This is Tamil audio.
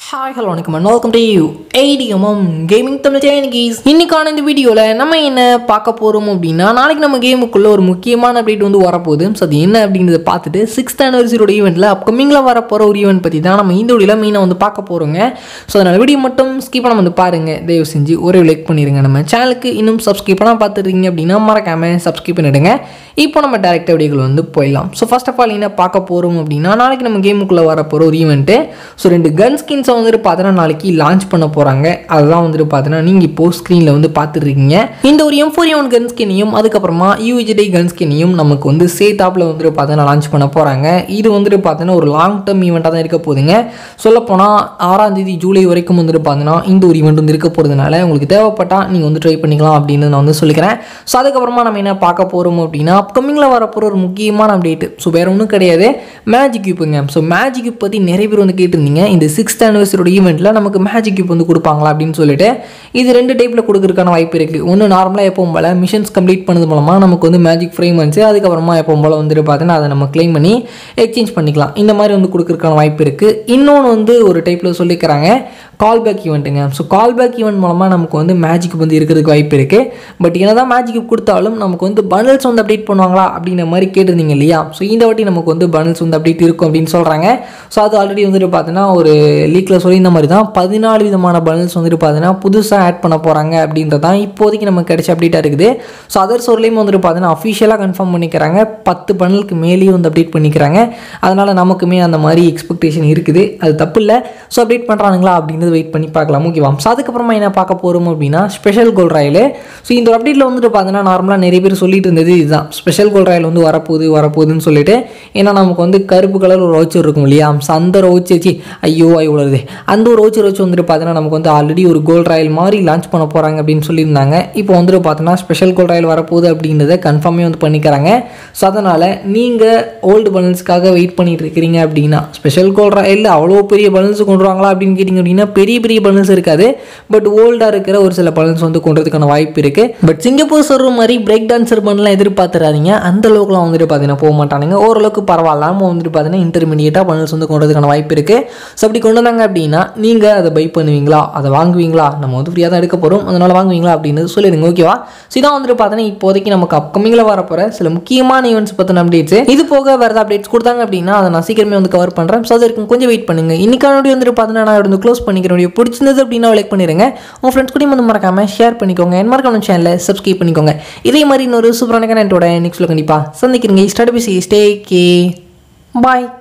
ஹாய் ஹலோ வணக்கம் and welcome to you ATMM gaming Tamil சேனகிஸ் இன்னைக்கான இந்த வீடியோவில் நம்ம என்ன பார்க்க போகிறோம் அப்படின்னா நாளைக்கு நம்ம கேமுக்குள்ள ஒரு முக்கியமான அப்டேட் வந்து வரப்போகுது ஸோ அது என்ன அப்படின்றத பார்த்துட்டு சிக்ஸ்த் ஆனிவர்சரியோட ஈவெண்ட்டில் அப்கமிங்கில் வரப்போகிற ஒரு ஈவெண்ட் பற்றி தான் நம்ம இந்த வீடியோவில் மெயினாக வந்து பார்க்க போகிறோங்க ஸோ அதனால் வீடியோ மட்டும் ஸ்கிப் பண்ண வந்து பாருங்கள் தயவு செஞ்சு ஒரே லைக் பண்ணிடுங்க நம்ம சேனலுக்கு இன்னும் சப்ஸ்கிரைப் பண்ணால் பார்த்துருக்கீங்க அப்படின்னா மறக்காமல் சப்ஸ்கிரைப் பண்ணிவிடுங்க இப்போ நம்ம டேரக்டாக வீடியோக்குள்ள வந்து போயிடலாம் ஸோ ஃபர்ஸ்ட் ஆஃப் ஆல் என்ன பார்க்க போகிறோம் அப்படின்னா நாளைக்கு நம்ம கேமுக்குள்ளே வரப்போகிற ஒரு ஈவெண்ட்டு ஸோ ரெண்டு கன் ஸ்கின்ஸை வந்துட்டு பார்த்தோன்னா நாளைக்கு லான்ச் பண்ண போகிறாங்க அதுதான் வந்துட்டு பார்த்தோன்னா நீங்கள் இப்போ ஸ்க்ரீனில் வந்து பார்த்துருக்கீங்க இந்த ஒரு எம் ஃபோர் ஒன் கன் ஸ்கின்னையும் அதுக்கப்புறமா யூஜிடி கன் ஸ்கின்னையும் நமக்கு வந்து சேத்தாப்பில் வந்துட்டு பார்த்தோன்னா லான்ச் பண்ண போகிறாங்க இது வந்துட்டு பார்த்தோன்னா ஒரு லாங் டேர்ம் ஈவெண்ட்டாக தான் இருக்க போகுதுங்க சொல்லப்போனால் ஆறாம் தேதி ஜூலை வரைக்கும் வந்துட்டு பார்த்தோன்னா இந்த ஒரு ஈவெண்ட் வந்து இருக்க போகிறதுனால உங்களுக்கு தேவைப்பட்டால் நீங்கள் வந்து ட்ரை பண்ணிக்கலாம் அப்படின்னு நான் வந்து சொல்லிக்கிறேன் ஸோ அதுக்கப்புறமா நம்ம என்ன பார்க்க போகிறோம் அப்படின்னா அப்கமிங்கில் வரப்போகிற ஒரு முக்கியமான அப்டேட் ஸோ வேறு ஒன்றும் கிடையாது மேஜிக் கியூப்புங்க ஸோ மேஜிக் கியூப் பற்றி நிறைய பேர் வந்து கேட்டிருந்தீங்க இந்த சிக்ஸ்த் ஆனிவர்சரியோட ஈவெண்ட்டில் நமக்கு மேஜிக் கியூப் வந்து கொடுப்பாங்களா அப்படின்னு சொல்லிட்டு இது ரெண்டு டைப்பில் கொடுக்குறதுக்கான வாய்ப்பு இருக்குது ஒன்று நார்மலாக எப்பவும் போல் மிஷன்ஸ் கம்ப்ளீட் பண்ணது மூலமாக நமக்கு வந்து மேஜிக் ஃப்ரேம் வந்துச்சு அதுக்கப்புறமா எப்பவும் போல் வந்துட்டு பார்த்தீங்கன்னா அதை நம்ம க்ளைம் பண்ணி எக்ஸ்சேஞ்ச் பண்ணிக்கலாம் இந்த மாதிரி வந்து கொடுக்குறதுக்கான வாய்ப்பு இருக்குது இன்னொன்று வந்து ஒரு டைப்பில் சொல்லிக்கிறாங்க கால் பேக் ஈவெண்ட்டுங்க ஸோ கால் பேக் ஈவெண்ட் மூலமாக நமக்கு வந்து மேஜிக் வந்து இருக்கிறதுக்கு வாய்ப்பு இருக்குது பட் என்னதான் மேஜிக் கொடுத்தாலும் நமக்கு வந்து பண்டல்ஸ் வந்து அப்டேட் பண்ணுவாங்களா அப்படின்ற மாதிரி கேட்டிருந்தீங்க இல்லையா ஸோ இந்த வாட்டி நமக்கு வந்து பண்டல்ஸ் வந்து அப்டேட் இருக்கும் அப்படின்னு சொல்கிறாங்க ஸோ அது ஆல்ரெடி வந்துட்டு பார்த்தீங்கன்னா ஒரு லீக்கில் சொல்லியிருந்த மாதிரி தான் பதினாலு விதமான பண்டல்ஸ் வந்துட்டு பார்த்தீங்கன்னா புதுசாக ஆட் பண்ண போகிறாங்க அப்படின்றது தான் இப்போதைக்கு நமக்கு கிடைச்ச அப்டேட்டாக இருக்குது ஸோ அதர் சோர்லேயும் வந்துட்டு பார்த்தீங்கன்னா அஃபிஷியலாக கன்ஃபார்ம் பண்ணிக்கிறாங்க பத்து பண்டலுக்கு மேலேயும் வந்து அப்டேட் பண்ணிக்கிறாங்க அதனால் நமக்குமே அந்த மாதிரி எக்ஸ்பெக்டேஷன் இருக்குது அது தப்பு இல்லை ஸோ அப்டேட் பண்ணுறானுங்களா அப்படின்றது வெயிட் பண்ணி பார்க்கலாம் ஓகேவா ஸோ அதுக்கப்புறமா என்ன பார்க்க போகிறோம் அப்படின்னா ஸ்பெஷல் கோல் ராயில் ஸோ இந்த அப்டேட்டில் வந்துட்டு பார்த்தீங்கன்னா நார்மலாக நிறைய பேர் சொல்லிட்டு இருந்தது இதுதான் ஸ்பெஷல் கோல் ராயில் வந்து வரப்போகுது வரப்போகுதுன்னு சொல்லிட்டு ஏன்னா நமக்கு வந்து கருப்பு கலர் ஒரு வவுச்சர் இருக்கும் இல்லையா ஸோ அந்த ரோச்சு வச்சு ஐயோ இவ்வளோது அந்த ஒரு ரோச்சர் வச்சு வந்துட்டு பார்த்தீங்கன்னா நமக்கு வந்து ஆல்ரெடி ஒரு கோல் ராயல் மாதிரி லான்ச் பண்ண போகிறாங்க அப்படின்னு சொல்லியிருந்தாங்க இப்போ வந்துட்டு பார்த்தோன்னா ஸ்பெஷல் கோல் ராயல் வரப்போகுது அப்படின்றத கன்ஃபார்மே வந்து பண்ணிக்கிறாங்க ஸோ அதனால் நீங்கள் ஓல்டு பலன்ஸ்க்காக வெயிட் பண்ணிட்டு இருக்கிறீங்க அப்படின்னா ஸ்பெஷல் கோல் ராயல் அவ்வளோ பெரிய பலன்ஸ் கொண்டு வருவாங்களா அப்படின்னு கேட்டிங்க அப்படின்னா பெரிய பெரிய பலன்ஸ் இருக்காது பட் ஓல்டாக இருக்கிற ஒரு சில பலன்ஸ் வந்து கொண்டதுக்கான வாய்ப்பு இருக்குது பட் சிங்கப்பூர் சொல்கிற மாதிரி பிரேக் டான்சர் பண்ணலாம் எதிர்பார்த்துறாதீங்க அந்த அளவுக்குலாம் வந்துட்டு பார்த்தீங்கன்னா போக மாட்டானுங்க ஓரளவுக்கு பரவாயில்லாமல் வந்துட்டு பார்த்தீங்கன்னா இன்டர்மீடியட்டாக பலன்ஸ் வந்து கொண்டதுக்கான வாய்ப்பு இருக்குது ஸோ அப்படி கொண்டு வந்தாங்க அப்படின்னா நீங்கள் அதை பை பண்ணுவீங்களா அதை வாங்குவீங்களா நம்ம வந்து ஃப்ரீயாக தான் எடுக்க போகிறோம் அதனால் வாங்குவீங்களா அப்படின்னு சொல்லிடுங்க ஓகேவா ஸோ இதான் வந்துட்டு பார்த்தீங்கன்னா இப்போதைக்கு நமக்கு அப்கமிங்கில் வரப்போகிற சில முக்கியமான ஈவெண்ட்ஸ் பற்றின அப்டேட்ஸ் இது போக வேறு ஏதாவது அப்டேட்ஸ் கொடுத்தாங்க அப்படின்னா அதை நான் சீக்கிரமே வந்து கவர் பண்ணுறேன் ஸோ அதற்கு கொஞ்சம் வெயிட் பண்ணுங்க இன்னைக்கான வீடியோ வந்துட்டு பார்த்தீங்கன்னா நான் வந்து க்ளோஸ் பண்ணிக்கிற வீடியோ பிடிச்சிருந்தது அப்படின்னா லைக் பண்ணிடுங்க உங்கள் ஃப்ரெண்ட்ஸ் கூட வந்து மறக்காம ஷேர் பண்ணிக்கோங்க என் மறக்காம சேனலை சப்ஸ்கிரைப் பண்ணிக்கோங்க இதே மாதிரி இன்னொரு சூப்பரான கனெக்டோட நெக்ஸ்ட்டில் கண்டிப்பாக சந்திக்கிறீங்க ஸ்டார்ட் பிசி ஸ்டே கே பாய்